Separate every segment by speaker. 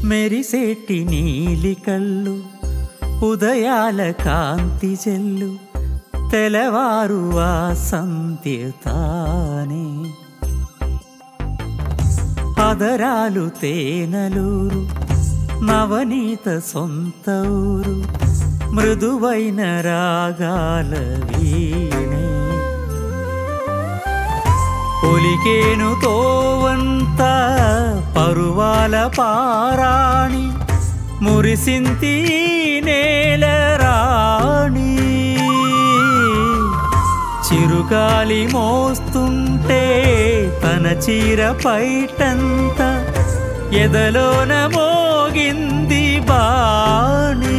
Speaker 1: మెరిసేటి నీలి కళ్ళు ఉదయాల కాంతి చెల్లు తెలవారు ఆ సంధ్య తానే అదరాలు తేనలూరు నవనీత సొంత ఊరు మృదువైన రాగాల వీణే ఒలికేను తోవంత పరువాల పారాణి మురిసింతి నేల రాణి చిరుగాలి మోస్తుంటే తన చీర పైటంత ఎదలోన మోగింది బాణి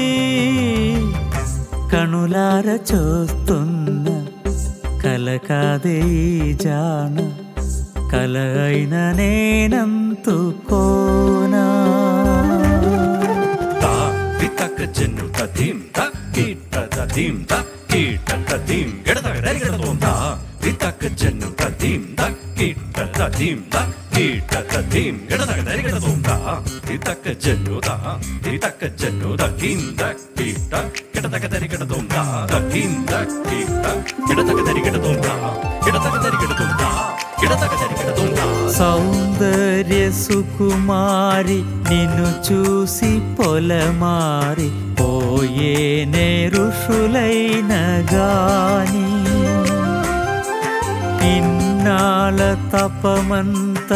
Speaker 1: కనులార చూస్తున్న కలకాదే ఈ జాన కల అయిన నేనంతుకోనా
Speaker 2: తా వితక జన్ను తదీం త కీట తదీం త కీట తదీం గడతగ దరిగడతోం తా వితక జన్ను తదీం త కీట తదీం త కీట తదీం గడతగ దరిగడతోం తా వితక జన్ను తా వితక జన్ను తదీం త కీట గడతగ దరిగడతోం తా తదీం త కీట గడతగ దరిగడతోం తా గడతగ దరిగడతోం తా గడతగ దరిగడతోం తా
Speaker 1: సౌందర్య సుకుమారి నిన్ను చూసి పొలమారి పోయేనే ఋషులైన గాని ఇన్నాళ్ళ తపమంత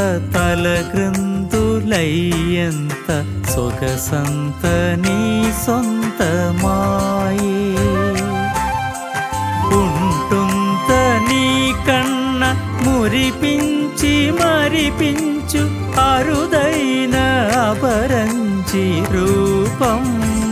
Speaker 1: తలగ్రంథులయ్యంత సొగసంత నీ సొంతమాయే ఉంటుంత నీ కన్న మురిపించి మరిపించు అరుదైన అపరంచి రూపం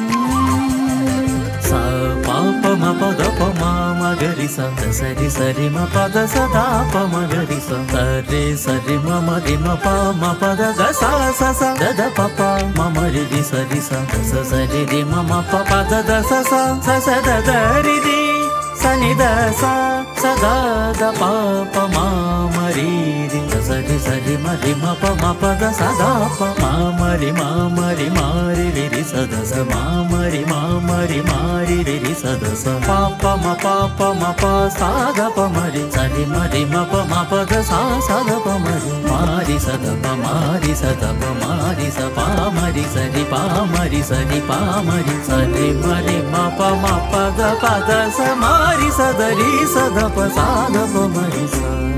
Speaker 1: స పాప మ పద ప మా మగరి స సరి సరి మ పద సదా ప మగరి స సరి సరి మ మరి మ ప మ పద గ స స స ద ద ప ప మ మరి రి సరి స ద స సరి రి మ మ ప ప ద ద స స స స ద ద రి రి సని ద స స ద ద ప ప మ మరి రి ద సరి సరి మరి మ ప మ ప ద స ద ప మ మరి మ మరి మారి రి రి స ద స మ మరి మ మరి మారి రి రి స ద స ప ప మ ప ప మ ప స ద ప మరి సరి మరి మ ప మ ప ద స స ద ప మరి మారి స ద ప మారి స ద ప మారి స ప మరి సరి ప మరి సరి ప మరి సరి మరి మ ప మ ప ద ప ద స మారి స ద రి స ద ప స ద ప మరి స